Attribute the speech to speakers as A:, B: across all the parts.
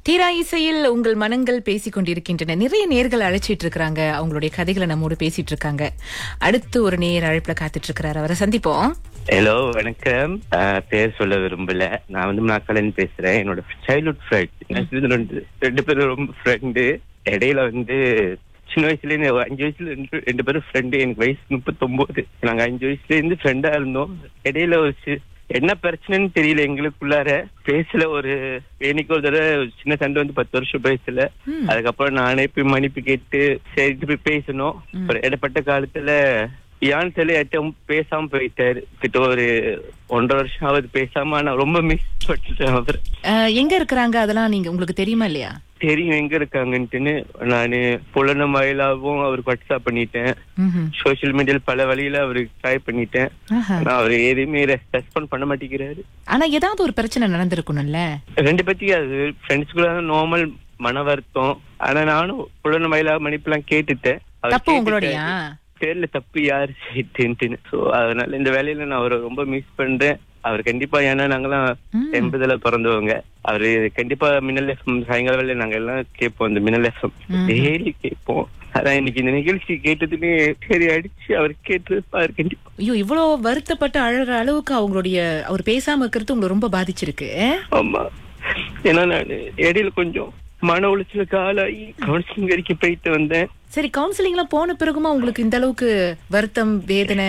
A: தீரா இசையில் உங்கள் மனங்கள் பேசிக் கொண்டிருக்கின்றன நிறைய நேர்கள் அழைச்சிட்டு இருக்காங்க அவங்களுடைய கதைகளை நம்மோடு பேசிட்டு இருக்காங்க அடுத்து ஒரு நேர் அழைப்புல காத்துட்டு இருக்கிறாரு அவரை சந்திப்போம்
B: ஹலோ வணக்கம் ஆஹ் பேர் சொல்ல விரும்பல நான் வந்து நாக்காளன் பேசுறேன் என்னோட சைல்ட்ஹுட் ஃப்ரெண்ட் ரெண்டு ரெண்டு பேரும் ரொம்ப ஃப்ரெண்டு இடையில வந்து சின்ன வயசுல இருந்து ஒரு அஞ்சு வயசுல ரெண்டு ரெண்டு பேரும் ஃப்ரெண்டு எனக்கு வயசு முப்பத்தொன்பது நாங்க அஞ்சு வயசுல இருந்து ஃப்ரெண்டா இருந்தோம் இடையில ஒரு சி- என்ன பிரச்சனைன்னு தெரியல எங்களுக்குள்ளார பேசல ஒரு வேணிக்கு ஒரு தடவை ஒரு சின்ன சண்டை வந்து பத்து வருஷம் பேசல
A: ம்.
B: அதுக்கப்புறம் நானே போய் மன்னிப்பு கேட்டு சரி போய் பேசணும் ஒரு இடப்பட்ட காலத்துல யான் சொல்லி யார்ட்டும் பேசாம போயிட்டாரு கிட்ட ஒரு ஒன்றரை வருஷம் ஆகுது பேசாம ஆனா ரொம்ப மிஸ் பண்ணிட்டேன் அவர்
A: அஹ், எங்க இருக்கிறாங்க அதெல்லாம் நீங்க உங்களுக்கு தெரியுமா இல்லையா
B: தெரியும் எங்க இருக்காங்கன்ட்டுன்னு நானு புலன மயிலாவும் அவருக்கு வாட்ஸ்அப் பண்ணிட்டேன்
A: ம்ஹும்.
B: சோசியல் மீடியால பல வழியில அவருக்கு ட்ரை பண்ணிட்டேன்
A: ஆஹா.
B: ஆனா அவர் எதுவுமே ரெஸ்பாண்ட் பண்ண மாட்டேங்கிறாரு
A: ஆனா ஏதாவது ஒரு பிரச்சனை நடந்திருக்கணும்ல
B: ரெண்டு பத்தி அது ஃப்ரெண்ட்ஸ்குள்ள நார்மல் மன வருத்தம் ஆனா நானும் புலன மயிலா மன்னிப்புலாம் கேட்டுட்டேன் அவர்
A: தப்பு உங்களுடையா
B: கேட்டுட்டாரு. தெரியல தப்பு யாரு செய்துன்ட்டுன்னு சோ அதனால இந்த வேலையில நான் அவரை ரொம்ப மிஸ் பண்றேன் அவர் கண்டிப்பா ஏன்னா நாங்கெல்லாம்
A: ம்.
B: எண்பதுல பிறந்தவங்க அவரு கண்டிப்பா மின்னல் எஃப்எம் சாயங்கால வேலையில நாங்க எல்லாம் கேட்போம் இந்த மின்னல் எஃப்எம்
A: ம்.
B: டெய்லி கேட்போம் அதான் இன்னைக்கு இந்த நிகழ்ச்சி கேட்டதுமே சரி அடிச்சு அவர் கேட்டிருப்பாரு கண்டிப்பா
A: ஐயோ இவ்வளவு வருத்தப்பட்டு அழற அளவுக்கு அவங்களுடைய அவர் பேசாம இருக்கிறது உங்களை ரொம்ப பாதிச்சிருக்கு
B: ஆமா ஏன்னா நான் இடையில கொஞ்சம் மன உளைச்சலுக்கு ஆளாகி கவுன்சிலிங் வரைக்கும் போயிட்டு வந்தேன்
A: சரி கவுன்சிலிங் எல்லாம் போன பிறகுமா உங்களுக்கு இந்த அளவுக்கு வருத்தம் வேதனை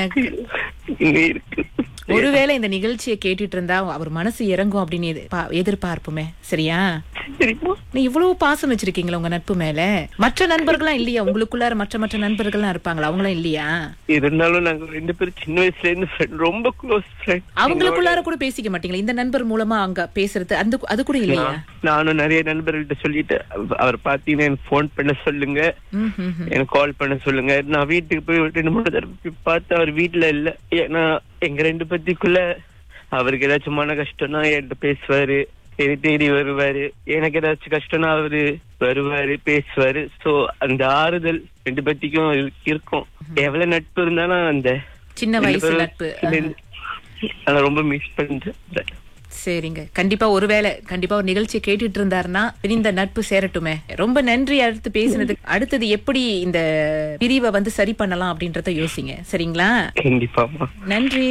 B: இங்க இருக்கு
A: ஒருவேளை இந்த நிகழ்ச்சியை கேட்டுட்டு இருந்தா அவர் மனசு இறங்கும் அப்படின்னு எதிர்பா- எதிர்பார்ப்புமே சரியா
B: சரிப்பா
A: நீ இவ்வளவு பாசம் வச்சிருக்கீங்களா உங்க நட்பு மேல மற்ற நண்பர்கள்லாம் இல்லையா உங்களுக்குள்ளார மற்ற மற்ற நண்பர்கள்லாம் இருப்பாங்களா அவங்களாம் இல்லையா
B: இருந்தாலும் நாங்க ரெண்டு பேரும் சின்ன வயசுல இருந்து friend, ரொம்ப க்ளோஸ் ஃப்ரெண்ட்
A: அவங்களுக்குள்ளார கூட பேசிக்க மாட்டீங்களா இந்த நண்பர் மூலமா அங்க பேசுறது அந்த அது கூட இல்லையா
B: நானும் நிறைய நண்பர்கள்ட்ட சொல்லிட்டு அவ- அவர் பாத்தீங்கன்னா எனக்கு ஃபோன் பண்ண சொல்லுங்க
A: ம், ம், ம்.
B: எனக்கு கால் பண்ண சொல்லுங்க நான் வீட்டுக்கு போய் ஒரு ரெண்டு மூணு தடவை போய் பார்த்து அவர் வீட்டுல இல்ல ஏன்னா எங்க ரெண்டு பத்திக்குள்ள அவருக்கு ஏதாச்சும் மன கஷ்டம்னா என்கிட்ட பேசுவாரு என்னை தேடி வருவாரு எனக்கு ஏதாச்சும் கஷ்டம்னா அவரு வருவாரு பேசுவாரு சோ அந்த ஆறுதல் ரெண்டு பத்திக்கும் இரு- இருக்கும் எவ்வளவு நட்பு இருந்தாலும் அந்த
A: சின்ன
B: ரெண்டு
A: வயசு
B: பேரும்
A: நட்பு
B: சேர்ந்து நான் ரொம்ப மிஸ் பண்றேன்
A: சரிங்க கண்டிப்பா ஒருவேளை கண்டிப்பா ஒரு நிகழ்ச்சியை கேட்டுட்டு இருந்தாருன்னா இந்த நட்பு சேரட்டுமே ரொம்ப நன்றி அடுத்து பேசினதுக்கு அடுத்தது எப்படி இந்த பிரிவை வந்து சரி பண்ணலாம் அப்படின்றத யோசிங்க சரிங்களா
B: கண்டிப்பாமா
A: நன்றி